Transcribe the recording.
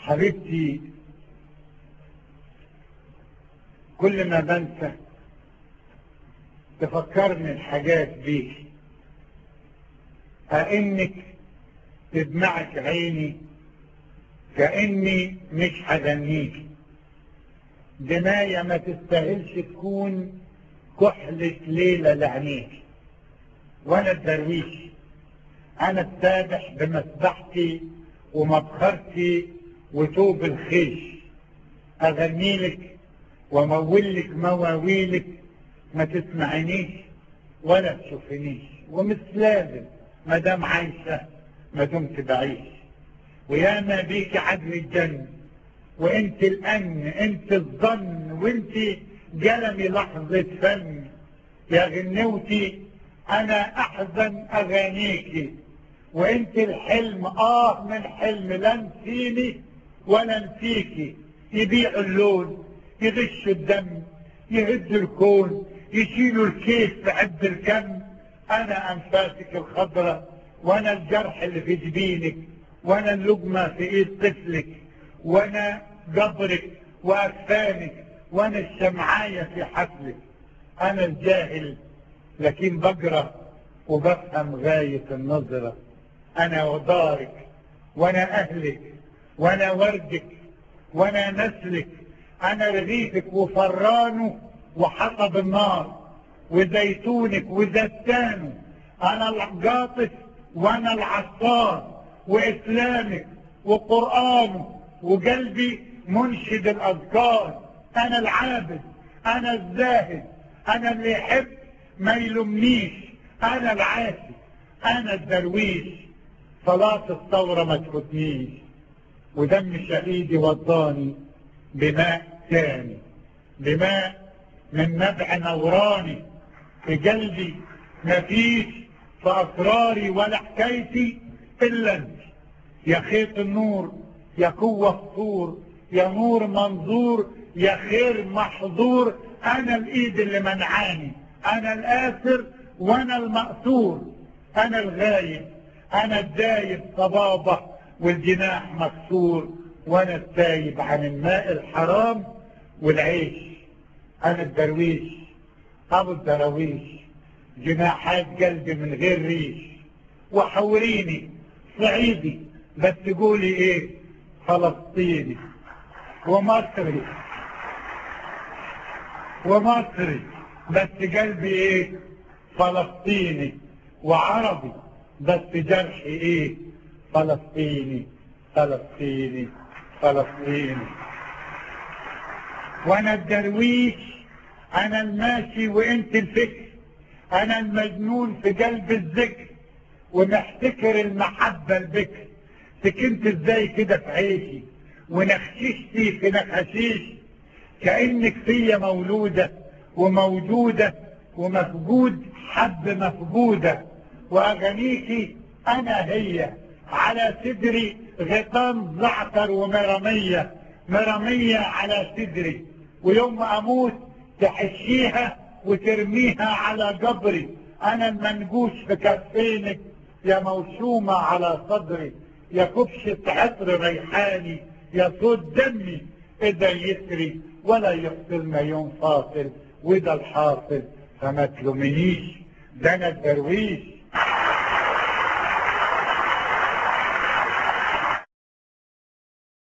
حبيبتي كل ما بنسى تفكرني الحاجات بيك كأنك تدمعك عيني كأني مش هغنيك دماية ما تستاهلش تكون كحلة ليلة لعينيك وانا الدرويش انا السابح بمسبحتي ومبخرتي وتوب الخيش اغني لك وامول لك مواويلك ما تسمعينيش ولا تشوفينيش ومش لازم ما دام عايشه ما دمت بعيش وياما بيك عدل الجنة وانت الامن انت الظن وانت جلمي لحظة فن يا غنوتي انا احزن اغانيكي وانت الحلم اه من حلم لا نسيني ولا نسيكي يبيعوا اللون يغشوا الدم يهدوا الكون يشيلوا الكيس في عد الكم انا انفاسك الخضراء وانا الجرح اللي في جبينك وانا اللقمة في ايد طفلك وانا قبرك واكفانك وانا الشمعاية في حفلك انا الجاهل لكن بقرا وبفهم غاية النظرة انا ودارك وانا اهلك وانا وردك وانا نسلك انا رغيفك وفرانه وحطب النار وزيتونك وزتانه انا القاطف وانا العطار واسلامك وقرانه وقلبي منشد الاذكار انا العابد انا الزاهد انا اللي يحب ما يلومنيش انا العاسي انا الدرويش صلاة الثورة ما تفوتنيش ودم شهيدي وضاني بماء تاني بماء من نبع نوراني في قلبي مفيش في اسراري ولا حكايتي الا انت يا خيط النور يا قوة فطور يا نور منظور يا خير محظور انا الايد اللي منعاني انا الاسر وانا المأسور انا الغايب انا الدايب صبابة والجناح مكسور وانا التايب عن الماء الحرام والعيش انا الدرويش ابو الدراويش جناحات قلبي من غير ريش وحوريني صعيدي بس تقولي ايه فلسطيني ومصري ومصري بس قلبي ايه فلسطيني وعربي بس جرحي ايه فلسطيني فلسطيني فلسطيني وانا الدرويش انا الماشي وانت الفكر انا المجنون في قلب الذكر ومحتكر المحبة البكر سكنت ازاي كده في عيشي ونخششتي في نخشيش كأنك فيا مولودة وموجودة ومفقود حب مفقودة وأغانيكي أنا هي على صدري غطام زعتر ومرمية مرمية على صدري ويوم ما أموت تحشيها وترميها على قبري أنا المنقوش في كفينك يا موشومة على صدري يا كبشة عطر ريحاني يا صوت دمي إذا يسري ولا يفصلنا يوم فاصل وده الحاصل فما تلومنيش ده انا الدرويش